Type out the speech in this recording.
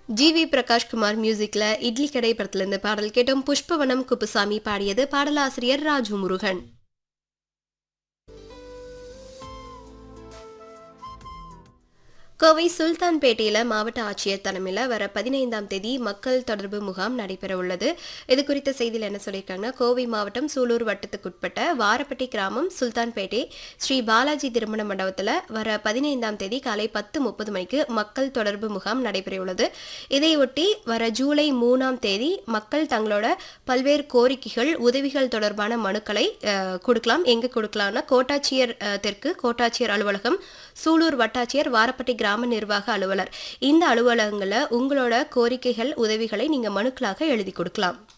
G we Prakash Kumar மியூசிக்ல இட்லி கடை படத்திலிருந்து பாடல் கேட்டோம் புஷ்பவனம் குப்புசாமி பாடியது பாடலாசிரியர் ராஜு முருகன் கோவை சுல்தான்பேட்டையில் மாவட்ட ஆட்சியர் தலைமையில் வர பதினைந்தாம் தேதி மக்கள் தொடர்பு முகாம் நடைபெற உள்ளது இது குறித்த செய்தியில் என்ன சொல்லியிருக்காங்கன்னா கோவை மாவட்டம் சூலூர் வட்டத்துக்குட்பட்ட வாரப்பட்டி கிராமம் சுல்தான்பேட்டை ஸ்ரீ பாலாஜி திருமண மண்டபத்தில் வர பதினைந்தாம் தேதி காலை பத்து முப்பது மணிக்கு மக்கள் தொடர்பு முகாம் நடைபெற உள்ளது இதையொட்டி வர ஜூலை மூணாம் தேதி மக்கள் தங்களோட பல்வேறு கோரிக்கைகள் உதவிகள் தொடர்பான மனுக்களை அஹ், கொடுக்கலாம் எங்கே கொடுக்கலாம்னா கோட்டாட்சியர் அஹ், தெற்கு கோட்டாட்சியர் அலுவலகம் சூலூர் வட்டாட்சியர் வாரப்பட்டி கிராம நிர்வாக அலுவலர் இந்த அலுவலகங்களில் உங்களோட கோரிக்கைகள் உதவிகளை நீங்கள் மனுக்களாக எழுதி கொடுக்கலாம்